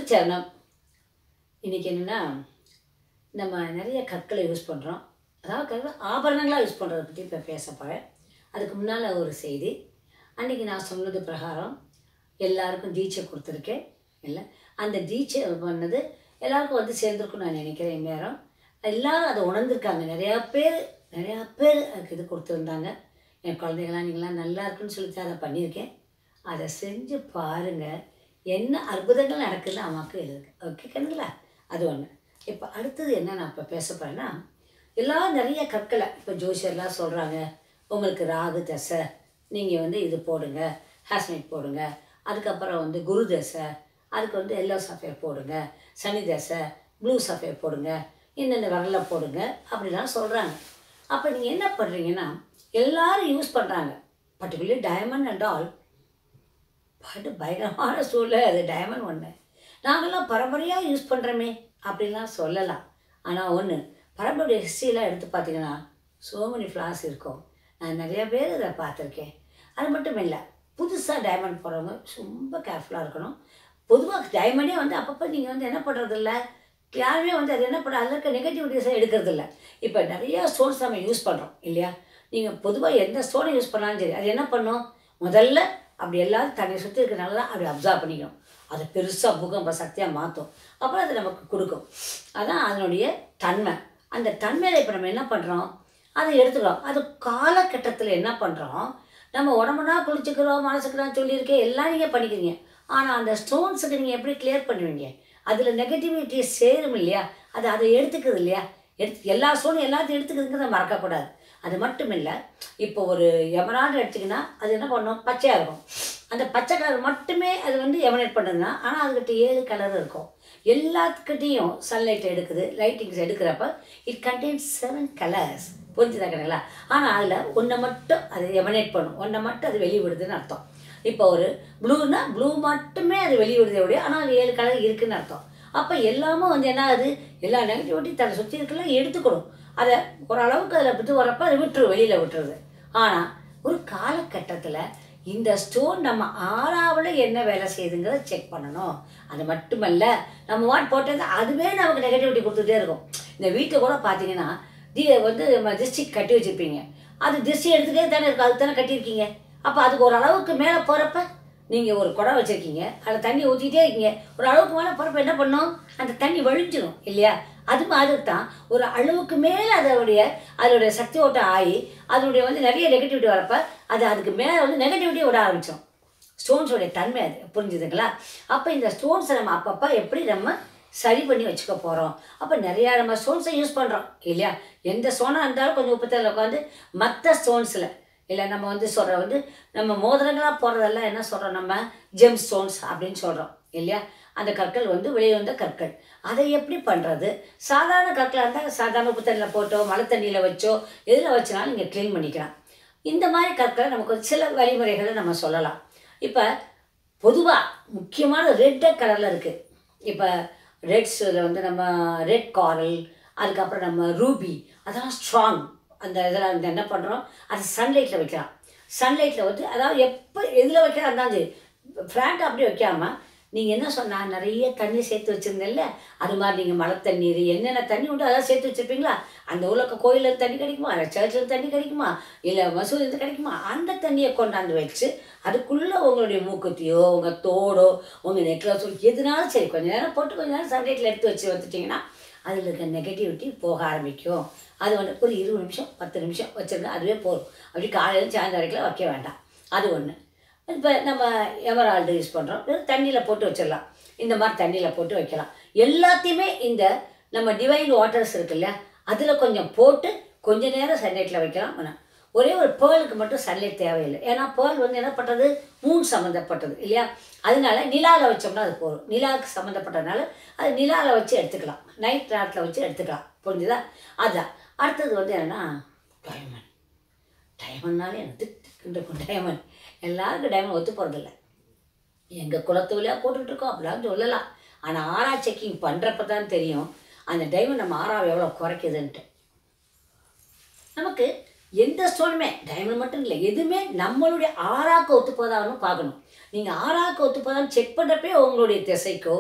குருச்சரணம் இன்றைக்கி என்னென்னா நம்ம நிறைய கற்களை யூஸ் பண்ணுறோம் அதாவது கற்கள் ஆபரணங்களாக யூஸ் பண்ணுறத பற்றி இப்போ பேச போகிறேன் அதுக்கு முன்னால் ஒரு செய்தி அன்றைக்கி நான் சொன்னது பிரகாரம் எல்லாருக்கும் தீட்சை கொடுத்துருக்கேன் இல்லை அந்த தீட்சை பண்ணது எல்லாருக்கும் வந்து சேர்ந்துருக்குன்னு நான் நினைக்கிறேன் இந்நேரம் எல்லாரும் அதை உணர்ந்திருக்காங்க நிறையா பேர் நிறையா பேர் அதுக்கு இது கொடுத்துருந்தாங்க என் குழந்தைங்களாம் நீங்களாம் நல்லா இருக்குன்னு சொல்லிட்டு அதை பண்ணியிருக்கேன் அதை செஞ்சு பாருங்கள் என்ன அற்புதங்கள் நடக்குதுன்னு அம்மாவுக்கு எழுதுங்க ஓகே கண்ணுங்களா அது ஒன்று இப்போ அடுத்தது என்ன நான் இப்போ பேச போகிறேன்னா எல்லாம் நிறைய கற்களை இப்போ ஜோசியர்லாம் சொல்கிறாங்க உங்களுக்கு ராகு தசை நீங்கள் வந்து இது போடுங்க ஹேஸ்மைட் போடுங்க அதுக்கப்புறம் வந்து குரு தசை அதுக்கு வந்து எல்லோ சஃபேர் போடுங்க சனி தசை ப்ளூ சஃபேர் போடுங்க இன்னென்ன வரல போடுங்க அப்படிலாம் சொல்கிறாங்க அப்போ நீங்கள் என்ன பண்ணுறீங்கன்னா எல்லாரும் யூஸ் பண்ணுறாங்க பர்டிகுலர்லி டைமண்ட் அண்ட் ஆல் பட்டு பயங்கரமான சூழ்நிலை அது டைமண்ட் ஒன்று நாங்கள்லாம் பரம்பரையாக யூஸ் பண்ணுறோமே அப்படின்லாம் சொல்லலாம் ஆனால் ஒன்று பரம்பரை ஹிஸ்ட்ரிலாம் எடுத்து பார்த்தீங்கன்னா so many ஃப்ளாஸ் இருக்கும் நான் நிறைய பேர் இதை பார்த்துருக்கேன் அது மட்டும் இல்லை புதுசாக டைமண்ட் போடுறவங்க ரொம்ப கேர்ஃபுல்லாக இருக்கணும் பொதுவாக டைமண்டே வந்து அப்பப்போ நீங்கள் வந்து என்ன பண்ணுறது இல்லை யாருமே வந்து அது என்ன பண்ண அதில் இருக்க நெகட்டிவிட்டிஸை எடுக்கிறது இல்லை இப்போ நிறைய ஸ்டோன்ஸ் நம்ம யூஸ் பண்ணுறோம் இல்லையா நீங்கள் பொதுவாக எந்த ஸ்டோனை யூஸ் பண்ணாலும் சரி அது என்ன பண்ணும் முதல்ல அப்படி எல்லாரும் தன்னை சுற்றி இருக்கிறனால தான் அப்படி அப்சர்வ் பண்ணிக்கணும் அதை பெருசாக பூகம்ப சக்தியாக மாற்றும் அப்புறம் அது நமக்கு கொடுக்கும் அதான் அதனுடைய தன்மை அந்த தன்மையில் இப்போ நம்ம என்ன பண்ணுறோம் அதை எடுத்துக்கிறோம் அது காலகட்டத்தில் என்ன பண்ணுறோம் நம்ம உடம்புனா குளிச்சுக்கிறோம் மனசுக்குறான் சொல்லியிருக்கேன் எல்லாம் நீங்கள் பண்ணிக்கிறீங்க ஆனால் அந்த ஸ்டோன்ஸுக்கு நீங்கள் எப்படி கிளியர் பண்ணுவீங்க அதில் நெகட்டிவிட்டி சேரும் இல்லையா அது அதை எடுத்துக்குது இல்லையா எடுத்து எல்லா ஸ்டோனும் எல்லாத்தையும் எடுத்துக்கிறதுங்கிறத மறக்கக்கூடாது அது மட்டும் இல்லை இப்போ ஒரு எமரால்டு எடுத்திங்கன்னா அது என்ன பண்ணும் பச்சையாக இருக்கும் அந்த பச்சை கலர் மட்டுமே அது வந்து எமனேட் பண்ணுதுன்னா ஆனால் அதுக்கிட்ட ஏழு கலர் இருக்கும் எல்லாத்துக்கிட்டேயும் சன்லைட் எடுக்குது லைட்டிங்ஸ் எடுக்கிறப்ப இட் கண்டெயின்ஸ் செவன் கலர்ஸ் புரிஞ்சுதா கிடைங்களா ஆனால் அதில் ஒன்றை மட்டும் அது எமனேட் பண்ணும் ஒன்றை மட்டும் அது வெளிவிடுதுன்னு அர்த்தம் இப்போ ஒரு ப்ளூனா ப்ளூ மட்டுமே அது வெளிவிடுதே ஒழிய ஆனால் அது ஏழு கலர் இருக்குன்னு அர்த்தம் அப்போ எல்லாமே வந்து என்ன ஆகுது எல்லா நெகட்டிவிட்டி தன்னை சுற்றி இருக்கலாம் எடுத்துக்கணும் அதை ஓரளவுக்கு அதில் விட்டு வரப்போ அதை விட்டுரு வெளியில் விட்டுருது ஆனால் ஒரு காலகட்டத்தில் இந்த ஸ்டோன் நம்ம ஆறாவில் என்ன வேலை செய்யுதுங்கிறத செக் பண்ணணும் அது மட்டுமல்ல நம்ம வாட் போட்டது அதுவே நமக்கு நெகட்டிவிட்டி கொடுத்துட்டே இருக்கும் இந்த வீட்டில் கூட பார்த்தீங்கன்னா தி வந்து நம்ம திருஷ்டி கட்டி வச்சுருப்பீங்க அது திருஷ்டி எடுத்துகிட்டே தானே இருக்கும் அது தானே கட்டியிருக்கீங்க அப்போ அதுக்கு ஒரு அளவுக்கு மேலே போகிறப்ப நீங்கள் ஒரு குடம் வச்சுருக்கீங்க அதில் தண்ணி ஊற்றிட்டே இருக்கீங்க ஒரு அளவுக்கு மேலே போகிறப்ப என்ன பண்ணும் அந்த தண்ணி வழிஞ்சிடும் இல்லையா அது மாதிரி தான் ஒரு அளவுக்கு மேலே அதோடைய அதோடைய சக்தி ஓட்டம் ஆகி அதனுடைய வந்து நிறைய நெகட்டிவிட்டி வரப்ப அது அதுக்கு மேலே வந்து நெகட்டிவிட்டி விட ஆரம்பித்தோம் ஸ்டோன்ஸோடைய தன்மை அது புரிஞ்சுதுங்களா அப்போ இந்த ஸ்டோன்ஸை நம்ம அப்பப்போ எப்படி நம்ம சரி பண்ணி வச்சுக்க போகிறோம் அப்போ நிறையா நம்ம ஸ்டோன்ஸை யூஸ் பண்ணுறோம் இல்லையா எந்த ஸ்டோனாக இருந்தாலும் கொஞ்சம் உப்பத்தில் உட்காந்து மற்ற ஸ்டோன்ஸில் இல்லை நம்ம வந்து சொல்கிற வந்து நம்ம மோதிரங்களாக போடுறதெல்லாம் என்ன சொல்கிறோம் நம்ம ஜெம் ஸ்டோன்ஸ் அப்படின்னு சொல்கிறோம் இல்லையா அந்த கற்கள் வந்து வெளியே வந்த கற்கள் அதை எப்படி பண்ணுறது சாதாரண கற்களாக இருந்தால் சாதாரண உப்பு தண்ணியில் போட்டோ மழை தண்ணியில் வச்சோ எதில் வச்சனாலும் நீங்கள் க்ளீன் பண்ணிக்கலாம் இந்த மாதிரி கற்களை நமக்கு ஒரு சில வழிமுறைகளை நம்ம சொல்லலாம் இப்போ பொதுவாக முக்கியமான ரெட் கலரில் இருக்குது இப்போ ரெட்ஸில் வந்து நம்ம ரெட் காரல் அதுக்கப்புறம் நம்ம ரூபி அதெல்லாம் ஸ்ட்ராங் அந்த இதெல்லாம் வந்து என்ன பண்ணுறோம் அது சன்லைட்டில் வைக்கலாம் சன்லைட்டில் வந்து அதாவது எப்போ எதில் வைக்கிறா இருந்தாலும் சரி ஃப்ளாட் அப்படி வைக்காம நீங்கள் என்ன சொன்னா நிறைய தண்ணி சேர்த்து வச்சுருந்தேன்ல அது மாதிரி நீங்கள் மழை தண்ணீர் என்னென்ன தண்ணி உண்டோ அதெல்லாம் சேர்த்து வச்சுருப்பீங்களா அந்த ஊரில் கோயிலில் தண்ணி கிடைக்குமா இல்லை சர்ச்சில் தண்ணி கிடைக்குமா இல்லை மசூதியில் கிடைக்குமா அந்த தண்ணியை கொண்டாந்து வச்சு அதுக்குள்ளே உங்களுடைய மூக்குத்தியோ உங்கள் தோடோ உங்கள் நெக்லஸோ எதுனாலும் சரி கொஞ்ச நேரம் போட்டு கொஞ்ச நேரம் சன்லைட்டில் எடுத்து வச்சு வந்துட்டிங்கன்னா அதில் இருக்க நெகட்டிவிட்டி போக ஆரம்பிக்கும் அது வந்து ஒரு இருபது நிமிஷம் பத்து நிமிஷம் வச்சுருங்க அதுவே போதும் அப்படி காலையில் சாயந்தரம் வரைக்கும் வைக்க வேண்டாம் அது ஒன்று இப்போ நம்ம எமரால்டு யூஸ் பண்ணுறோம் வெறும் தண்ணியில் போட்டு வச்சிடலாம் இந்த மாதிரி தண்ணியில் போட்டு வைக்கலாம் எல்லாத்தையுமே இந்த நம்ம டிவைன் வாட்டர்ஸ் இருக்கு இல்லையா அதில் கொஞ்சம் போட்டு கொஞ்ச நேரம் சன்லைட்டில் வைக்கலாம் வேணாம் ஒரே ஒரு பேர்லுக்கு மட்டும் சன்லைட் தேவையில்லை ஏன்னா பேர்ல் வந்து என்ன பண்ணுறது மூன் சம்மந்தப்பட்டது இல்லையா அதனால நிலாவில் வச்சோம்னா அது போதும் நிலாவுக்கு சம்மந்தப்பட்டதுனால அது நிலாவில் வச்சு எடுத்துக்கலாம் நைட் நேரத்தில் வச்சு எடுத்துக்கலாம் புரிஞ்சுதா அதுதான் அடுத்தது வந்து என்னென்னா டைமண்ட் டைமண்ட்னாலே எனக்கு திட்டுக்கிட்டு இருக்கும் டைமண்ட் எல்லாருக்கும் டைமண்ட் ஒத்து போகிறதில்ல எங்கள் குலத்தொழிலாக போட்டுக்கிட்டு இருக்கோம் அப்படிலாம் சொல்லலாம் ஆனால் ஆறா செக்கிங் பண்ணுறப்ப தான் தெரியும் அந்த டைமண்ட் நம்ம ஆறாவை எவ்வளோ குறைக்குதுன்ட்டு நமக்கு எந்த ஸ்டோனுமே டைமண்ட் மட்டும் இல்லை எதுவுமே நம்மளுடைய ஆறாக்கு ஒத்து போதான்னு பார்க்கணும் நீங்கள் ஆறாக்கு ஒத்து போதான்னு செக் பண்ணுறப்பே உங்களுடைய திசைக்கோ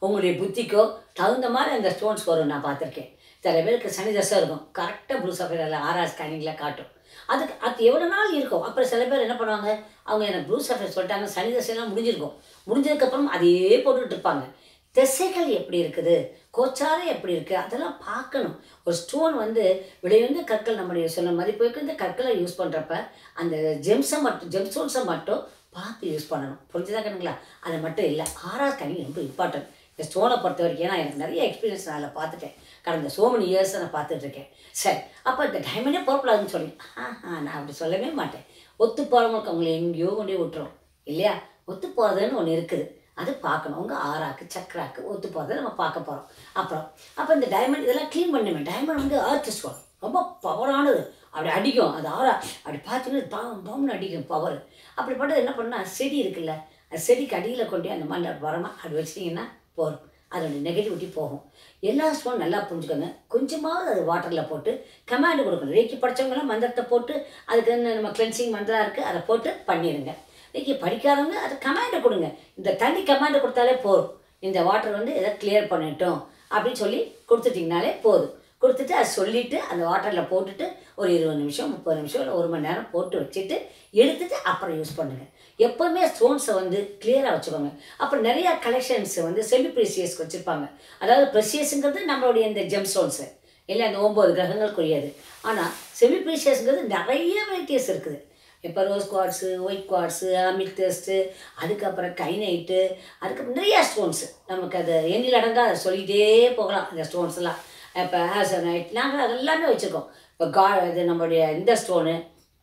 உங்களுடைய புத்திக்கோ தகுந்த மாதிரி அந்த ஸ்டோன்ஸ் வரும் நான் பார்த்துருக்கேன் சில பேருக்கு சனி தசை இருக்கும் கரெக்டாக ப்ளூ சஃபைரில் ஆர்ஆர் ஸ்கேனிங்கில் காட்டும் அதுக்கு அது எவ்வளோ நாள் இருக்கும் அப்புறம் சில பேர் என்ன பண்ணுவாங்க அவங்க எனக்கு ப்ளூ சஃபைர் சொல்லிட்டாங்க சனி தசையெல்லாம் முடிஞ்சிருக்கும் முடிஞ்சதுக்கப்புறம் அதையே போட்டுட்டு இருப்பாங்க திசைகள் எப்படி இருக்குது கோச்சாரம் எப்படி இருக்குது அதெல்லாம் பார்க்கணும் ஒரு ஸ்டோன் வந்து விலையுந்த கற்கள் நம்முடைய சொன்ன மதிப்புக்கு இந்த கற்களை யூஸ் பண்ணுறப்ப அந்த ஜெம்ஸை மட்டும் ஜெம் ஸ்டோன்ஸை மட்டும் பார்த்து யூஸ் பண்ணணும் புரிஞ்சுதா கணுங்களா அது மட்டும் இல்லை ஆறாவது கனி ரொம்ப இம்பார்ட்டன்ட் இந்த ஸ்டோனை பொறுத்த வரைக்கும் ஏன்னா எனக்கு நிறைய எக்ஸ்பீரியன்ஸ் நான் அதில் பார்த்துட்டேன் கடந்த சோ மெனி இயர்ஸ் நான் பார்த்துட்டு இருக்கேன் சரி அப்போ இந்த டைமண்டே பொறுப்பலாதுன்னு சொல்லி ஆஹா நான் அப்படி சொல்லவே மாட்டேன் ஒத்து போகிறவங்களுக்கு அவங்களை எங்கேயோ கொண்டு போய் விட்டுரும் இல்லையா ஒத்து போகிறதுன்னு ஒன்று இருக்குது அது பார்க்கணும் உங்கள் ஆறாக்கு சக்கராக்கு ஒத்து போகிறத நம்ம பார்க்க போகிறோம் அப்புறம் அப்போ இந்த டைமண்ட் இதெல்லாம் க்ளீன் பண்ணுவேன் டைமண்ட் வந்து ஆர்டிஸ்ட் ஸ்டோன் ரொம்ப பவரானது அப்படி அடிக்கும் அது ஆறா அப்படி பார்த்தீங்கன்னா பாம் பாம்னு அடிக்கும் பவர் அப்படிப்பட்டது என்ன பண்ணால் செடி இருக்குல்ல அந்த செடிக்கு அடியில் கொண்டு போய் அந்த மண்ணை வரமாக அப்படி வச்சிட்டிங்கன்னா போதும் அதோட நெகட்டிவிட்டி போகும் எல்லா ஸ்டோன் நல்லா புரிஞ்சுக்கோங்க கொஞ்சமாவது அது வாட்டரில் போட்டு கமாண்டு கொடுக்கணும் ரேக்கி படித்தவங்களாம் மந்திரத்தை போட்டு அதுக்கு என்ன நம்ம கிளென்சிங் மந்திரம் இருக்குது அதை போட்டு பண்ணிடுங்க ரேக்கி படிக்காதவங்க அதை கமாண்டை கொடுங்க இந்த தண்ணி கமாண்டை கொடுத்தாலே போதும் இந்த வாட்டர் வந்து எதை கிளியர் பண்ணட்டும் அப்படின்னு சொல்லி கொடுத்துட்டிங்கனாலே போதும் கொடுத்துட்டு அதை சொல்லிவிட்டு அந்த வாட்டரில் போட்டுட்டு ஒரு இருபது நிமிஷம் முப்பது நிமிஷம் இல்லை ஒரு மணி நேரம் போட்டு வச்சுட்டு எடுத்துட்டு அப்புறம் யூஸ் பண்ணுங்கள் எப்போவுமே ஸ்டோன்ஸை வந்து கிளியராக வச்சுக்கோங்க அப்புறம் நிறையா கலெக்ஷன்ஸ் வந்து செமி ப்ரெசியஸ்க்கு வச்சுருப்பாங்க அதாவது ப்ரெசியஸுங்கிறது நம்மளுடைய இந்த ஜெம் ஸ்டோன்ஸு இல்லை அந்த ஒம்பது கிரகங்களுக்குரியது ஆனால் செமி ப்ரீஷியஸ்ங்கிறது நிறைய வெரைட்டிஸ் இருக்குது இப்போ ரோஸ் குவார்ட்ஸு ஒயிட் குவார்ட்ஸு அமித்தஸ்ட்டு அதுக்கப்புறம் கைனைட்டு அதுக்கப்புறம் நிறையா ஸ்டோன்ஸு நமக்கு அது எண்ணில் அடங்கா அதை சொல்லிகிட்டே போகலாம் அந்த ஸ்டோன்ஸ் எல்லாம் இப்போ ஆசனைட் நாங்கள் அது எல்லாமே வச்சுருக்கோம் இப்போ கா இது நம்மளுடைய இந்த ஸ்டோனு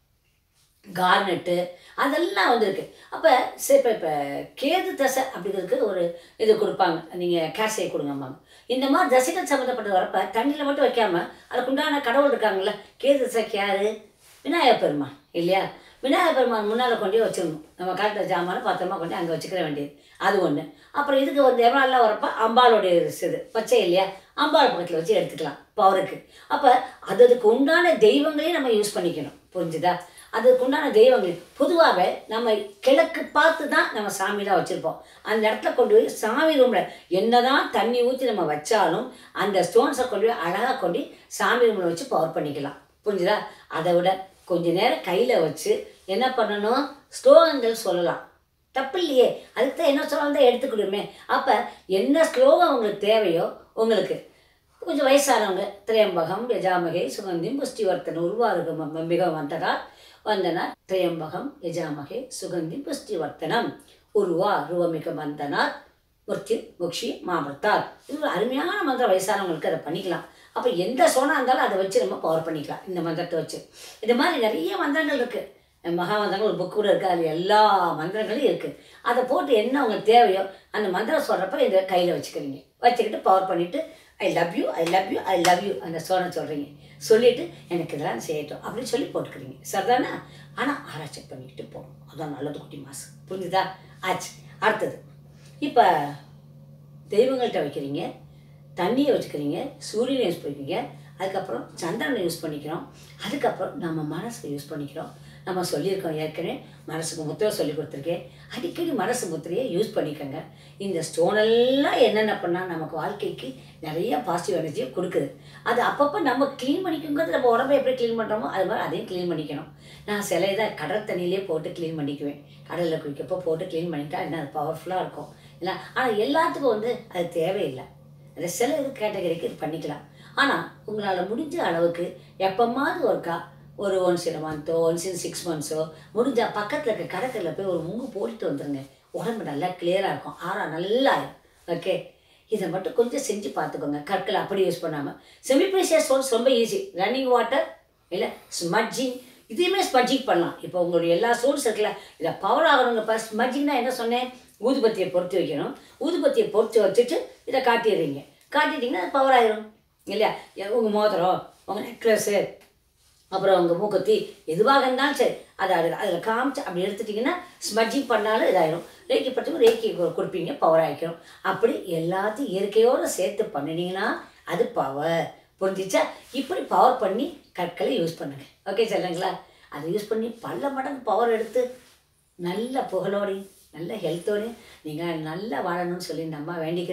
கார்னெட்டு அதெல்லாம் வந்திருக்கு அப்போ சரி இப்போ இப்போ கேது தசை அப்படிங்கிறதுக்கு ஒரு இது கொடுப்பாங்க நீங்கள் கேஷை கொடுங்கம்மாங்க இந்த மாதிரி தசைகள் சம்மந்தப்பட்டது வரப்ப தண்ணியில் மட்டும் வைக்காமல் அதுக்குண்டான கடவுள் இருக்காங்கல்ல கேது தசைக்கு யார் விநாயகர் பெருமான் இல்லையா விநாயகர் பெருமான் முன்னால் கொண்டு போய் வச்சிடணும் நம்ம கரெக்டாக ஜாமான பத்திரமா கொண்டு அங்கே வச்சுக்கிற வேண்டியது அது ஒன்று அப்புறம் இதுக்கு வந்து எவ்வளோலாம் வரப்ப அம்பாளுடைய இது பச்சை இல்லையா அம்பாள் பக்கத்தில் வச்சு எடுத்துக்கலாம் பவருக்கு அப்போ அது அதுக்கு உண்டான தெய்வங்களையும் நம்ம யூஸ் பண்ணிக்கணும் புரிஞ்சுதா அதுக்கு உண்டான தெய்வங்கள் பொதுவாகவே நம்ம கிழக்கு பார்த்து தான் நம்ம சாமிலாம் வச்சுருப்போம் அந்த இடத்துல கொண்டு போய் சாமி ரூமில் என்னதான் தண்ணி ஊற்றி நம்ம வச்சாலும் அந்த ஸ்டோன்ஸை கொண்டு போய் அழகாக கொண்டு போய் சாமி ரூமில் வச்சு பவர் பண்ணிக்கலாம் புரிஞ்சுதா அதை விட கொஞ்ச நேரம் கையில் வச்சு என்ன பண்ணணும் ஸ்லோகங்கள் சொல்லலாம் தப்பு இல்லையே அதுக்கு தான் என்ன சொல்லலாம் எடுத்துக்கிடுமே அப்போ என்ன ஸ்லோகம் உங்களுக்கு தேவையோ உங்களுக்கு கொஞ்சம் வயசானவங்க திரையம்பகம் யஜாமகை சுகந்திம் புஷ்டிவர்த்தன உருவாருகம் மிக வந்தனா வந்தனா திரையம்பகம் யஜாமகை சுகந்திம் புஷ்டிவர்த்தனம் உருவா ருவமிக வந்தனார் முர்த்தி முக்ஷி மாமர்த்தார் இது ஒரு அருமையான மந்திரம் வயசானவங்களுக்கு அதை பண்ணிக்கலாம் அப்போ எந்த சோனா இருந்தாலும் அதை வச்சு நம்ம பவர் பண்ணிக்கலாம் இந்த மந்திரத்தை வச்சு இது மாதிரி நிறைய மந்திரங்கள் இருக்குது மகா மந்திரங்கள் ஒரு புக் கூட இருக்குது அதில் எல்லா மந்திரங்களும் இருக்குது அதை போட்டு என்ன உங்களுக்கு தேவையோ அந்த மந்திரம் சொல்கிறப்ப இதை கையில் வச்சுக்கிறீங்க வச்சுக்கிட்டு பவர் பண்ணிவிட்டு I love you I love you I love you அந்த சோனை சொல்கிறீங்க சொல்லிவிட்டு எனக்கு இதெல்லாம் செய்யட்டும் அப்படின்னு சொல்லி போட்டுக்கிறீங்க சரிதானே ஆனால் ஆராய்ச்சி பண்ணிக்கிட்டு போகணும் அதான் நல்லது குட்டி மாசு புரிஞ்சுதா ஆச்சு அடுத்தது இப்போ தெய்வங்கள்கிட்ட வைக்கிறீங்க தண்ணியை வச்சுக்கிறீங்க சூரியனை யூஸ் பண்ணிக்கிறீங்க அதுக்கப்புறம் சந்திரனை யூஸ் பண்ணிக்கிறோம் அதுக்கப்புறம் நம்ம மனசை யூஸ் பண்ணிக்கிறோம் நம்ம சொல்லியிருக்கோம் ஏற்கனவே மனசுக்கு முத்திரை சொல்லி கொடுத்துருக்கேன் அடிக்கடி மனசு முத்திரையை யூஸ் பண்ணிக்கோங்க இந்த ஸ்டோனெல்லாம் என்னென்ன பண்ணால் நமக்கு வாழ்க்கைக்கு நிறைய பாசிட்டிவ் எனர்ஜியை கொடுக்குது அது அப்பப்போ நம்ம க்ளீன் பண்ணிக்கோங்கிறது நம்ம உடம்பை எப்படி க்ளீன் பண்ணுறோமோ அது மாதிரி அதையும் க்ளீன் பண்ணிக்கணும் நான் சில இதை கடல் தண்ணியிலே போட்டு க்ளீன் பண்ணிக்குவேன் கடலில் குளிக்கப்போ போட்டு க்ளீன் பண்ணிட்டா என்ன அது பவர்ஃபுல்லாக இருக்கும் இல்லை ஆனால் எல்லாத்துக்கும் வந்து அது தேவையில்லை அது சில இது கேட்டகரிக்கு இது பண்ணிக்கலாம் ஆனால் உங்களால் முடிஞ்ச அளவுக்கு எப்போமாவது ஒருக்கா ஒரு ஒன்ஸ் இன் மந்த்தோ ஒன்ஸ் இன் சிக்ஸ் மந்த்ஸோ முடிஞ்சால் பக்கத்தில் இருக்க கடற்கரையில் போய் ஒரு முங்கு போட்டுட்டு வந்துடுங்க உடம்பு நல்லா கிளியராக இருக்கும் ஆறா நல்லா ஓகே இதை மட்டும் கொஞ்சம் செஞ்சு பார்த்துக்கோங்க கற்களை அப்படி யூஸ் பண்ணாமல் செமிப்ரீஷியஸ் ஸ்டோன்ஸ் ரொம்ப ஈஸி ரன்னிங் வாட்டர் இல்லை ஸ்மட்ஜிங் இதையுமே ஸ்மட்ஜிங் பண்ணலாம் இப்போ உங்களுடைய எல்லா ஸ்டோன்ஸ் இருக்குல்ல இதை பவர் ஆகணுங்கப்பா ஸ்மட்ஜிங்னா என்ன சொன்னேன் ஊதுபத்தியை பொறுத்து வைக்கணும் ஊதுபத்தியை பொறுத்து வச்சுட்டு இதை காட்டிடுறீங்க காட்டிட்டிங்கன்னா அது பவர் ஆயிரும் இல்லையா உங்கள் மோதிரம் உங்கள் நெக்லஸ்ஸு அப்புறம் உங்கள் மூக்கத்தி எதுவாக இருந்தாலும் சரி அதை அதில் அதில் காமிச்சு அப்படி எடுத்துட்டிங்கன்னா ஸ்மட்ஜிங் பண்ணாலும் இதாயிரும் ரேக்கி பட்டுக்கும் ரேக்கி கொ- கொடுப்பீங்க பவர் ஆகிக்கிறோம் அப்படி எல்லாத்தையும் இயற்கையோடு சேர்த்து பண்ணினீங்கன்னா அது பவர் புரிஞ்சிச்சா இப்படி பவர் பண்ணி கற்களை யூஸ் பண்ணுங்க ஓகே சொல்லுங்களா அதை யூஸ் பண்ணி பல மடங்கு பவர் எடுத்து நல்ல புகழோடையும் நல்ல ஹெல்த்தோடையும் நீங்கள் நல்லா வாழணும்னு சொல்லி நம்ம வேண்டிக்கிறேன்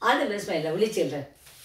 all the best my lovely children